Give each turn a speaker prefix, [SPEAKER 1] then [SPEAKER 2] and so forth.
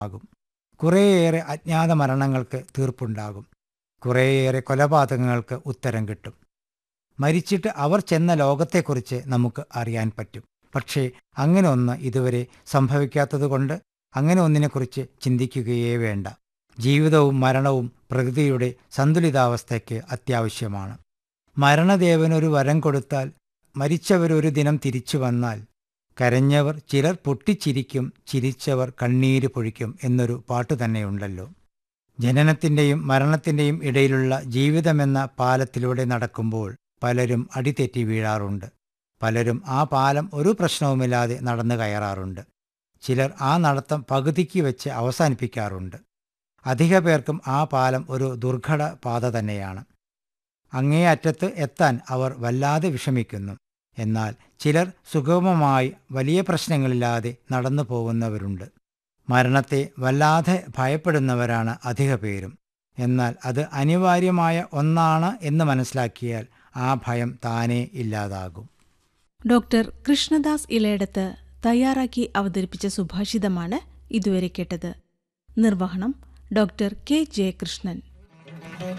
[SPEAKER 1] ആകും കുറേയേറെ അജ്ഞാത മരണങ്ങൾക്ക് തീർപ്പുണ്ടാകും കുറേയേറെ കൊലപാതകങ്ങൾക്ക് ഉത്തരം കിട്ടും മരിച്ചിട്ട് അവർ ചെന്ന ലോകത്തെക്കുറിച്ച് നമുക്ക് അറിയാൻ പറ്റും പക്ഷേ അങ്ങനെ ഒന്ന് ഇതുവരെ സംഭവിക്കാത്തതുകൊണ്ട് അങ്ങനെ ഒന്നിനെക്കുറിച്ച് ചിന്തിക്കുകയേ വേണ്ട ജീവിതവും മരണവും പ്രകൃതിയുടെ സന്തുലിതാവസ്ഥയ്ക്ക് അത്യാവശ്യമാണ് മരണദേവനൊരു വരം കൊടുത്താൽ മരിച്ചവരൊരു ദിനം തിരിച്ചു വന്നാൽ കരഞ്ഞവർ ചിലർ പൊട്ടിച്ചിരിക്കും ചിരിച്ചവർ കണ്ണീര് പൊഴിക്കും എന്നൊരു പാട്ട് തന്നെയുണ്ടല്ലോ ജനനത്തിൻ്റെയും മരണത്തിൻ്റെയും ഇടയിലുള്ള ജീവിതമെന്ന പാലത്തിലൂടെ നടക്കുമ്പോൾ പലരും അടിതെറ്റി വീഴാറുണ്ട് പലരും ആ പാലം ഒരു പ്രശ്നവുമില്ലാതെ നടന്നു കയറാറുണ്ട് ചിലർ ആ നടത്തം പകുതിക്ക് വെച്ച് അവസാനിപ്പിക്കാറുണ്ട് അധിക പേർക്കും ആ പാലം ഒരു ദുർഘട പാത തന്നെയാണ് അങ്ങേ അറ്റത്ത് എത്താൻ അവർ വല്ലാതെ വിഷമിക്കുന്നു എന്നാൽ ചിലർ സുഗമമായി വലിയ പ്രശ്നങ്ങളില്ലാതെ നടന്നു പോകുന്നവരുണ്ട് മരണത്തെ വല്ലാതെ ഭയപ്പെടുന്നവരാണ് അധിക പേരും എന്നാൽ അത് അനിവാര്യമായ ഒന്നാണ് എന്ന് മനസ്സിലാക്കിയാൽ ആ ഭയം താനേ ഇല്ലാതാകും
[SPEAKER 2] ഡോക്ടർ കൃഷ്ണദാസ് ഇലയിടത്ത് തയ്യാറാക്കി അവതരിപ്പിച്ച സുഭാഷിതമാണ് ഇതുവരെ കേട്ടത് നിർവഹണം ഡോക്ടർ കെ ജയകൃഷ്ണൻ